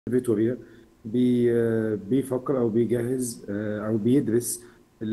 فيتوريا بي آه، بيفكر او بيجهز آه، او بيدرس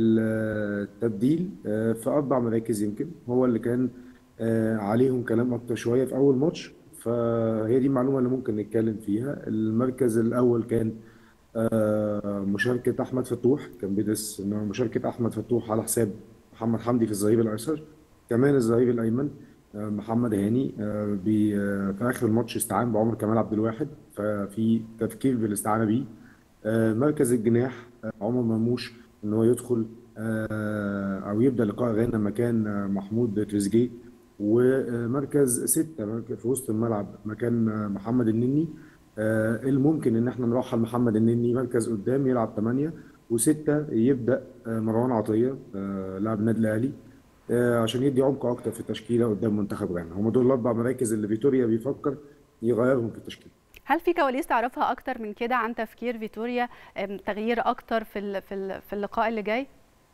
التبديل آه، في اربع مراكز يمكن هو اللي كان آه، عليهم كلام اكتر شويه في اول ماتش فهي دي المعلومه اللي ممكن نتكلم فيها المركز الاول كان آه، مشاركه احمد فتوح كان بيدرس إن مشاركه احمد فتوح على حساب محمد حمدي في الظهير الايسر كمان الظهير الايمن آه، محمد هاني آه، بي آه، في اخر الماتش استعان بعمر كمال عبد الواحد ففي تفكير بالاستعانه بيه آه، مركز الجناح آه، عمر مرموش ان هو يدخل آه، او يبدا لقاء غانا مكان آه، محمود تريزيجيه ومركز ستة مركز في وسط الملعب مكان آه، محمد النني آه، الممكن ان احنا نرحل محمد النني مركز قدام يلعب ثمانية وستة يبدا آه، مروان عطية آه، لاعب النادي الاهلي آه، عشان يدي عمق اكتر في التشكيله قدام منتخب غانا هم دول الاربع مراكز اللي فيتوريا بيفكر يغيرهم في التشكيله هل في كواليس تعرفها اكتر من كده عن تفكير فيتوريا أم، تغيير اكتر في ال- في ال- في اللقاء اللي جاي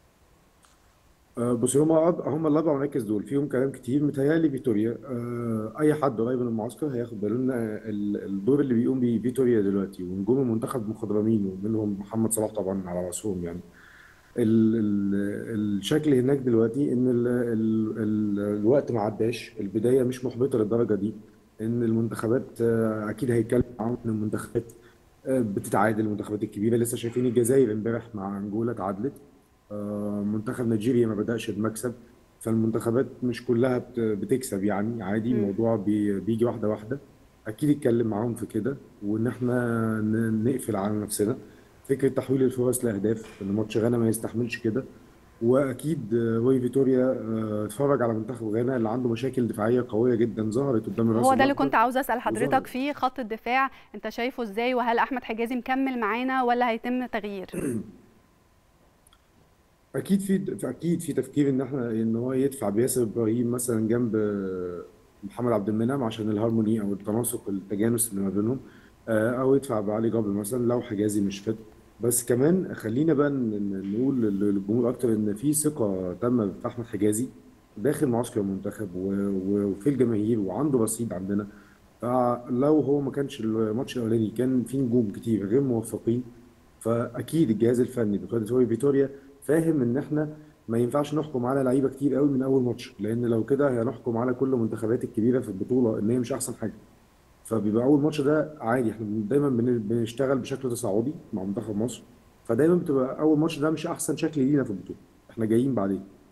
آه، بص هم هم الاربع مراكز دول فيهم كلام كتير متهيألي فيتوريا آه، اي حد قريب من المعسكر هياخد باله ان ال- الدور اللي بيقوم بيه فيتوريا دلوقتي ونجوم المنتخب مخضرمين ومنهم محمد صلاح طبعا على راسهم يعني ال ال الشكل هناك دلوقتي ان ال ال ال الوقت ما عداش البدايه مش محبطه للدرجه دي ان المنتخبات آه، اكيد هيتكلم معاهم ان المنتخبات آه، بتتعادل المنتخبات الكبيره لسه شايفين الجزائر امبارح مع انجولا اتعادلت آه، منتخب نيجيريا ما بدأش بمكسب فالمنتخبات مش كلها بت- بتكسب يعني عادي مم. الموضوع بي- بيجي واحدة واحدة أكيد اتكلم معاهم في كده وإن إحنا ن- نقفل على نفسنا فكرة تحويل الفرص لأهداف إن ماتش غانا ما يستحملش كده وأكيد آه، روي فيتوريا آه، اتفرج على منتخب غانا اللي عنده مشاكل دفاعية قوية جدا ظهرت قدام الراس هو ده اللي الأخضر كنت عاوزه اسال حضرتك وظهرت فيه خط الدفاع انت شايفه ازاي وهل احمد حجازي مكمل معانا ولا هيتم تغيير اكيد في اكيد في تفكير ان احنا ان هو يدفع بياسر ابراهيم مثلا جنب محمد عبد المنعم عشان الهارموني او التناسق التجانس اللي ما بينهم آه، او يدفع بعلي جبر مثلا لو حجازي مش فت بس كمان خلينا بقى ن- ن- نقول لل- للجمهور اكتر ان في ثقه تامه في احمد حجازي داخل معسكر المنتخب و- و- وفي الجماهير وعنده رصيد عندنا فلو هو ما كانش الماتش الاولاني كان في نجوم كتير غير موفقين فاكيد الجهاز الفني بقياده روي فيتوريا فاهم ان احنا ما ينفعش نحكم على لعيبه كتير قوي من اول ماتش لان لو كده هنحكم على كل المنتخبات الكبيره في البطوله ان هي مش احسن حاجه فبيبقى اول ماتش ده عادي احنا دايما بن- بنشتغل بشكل تصاعدي مع منتخب مصر فدايما بتبقى اول ماتش ده مش احسن شكل لينا في البطوله احنا جايين بعدين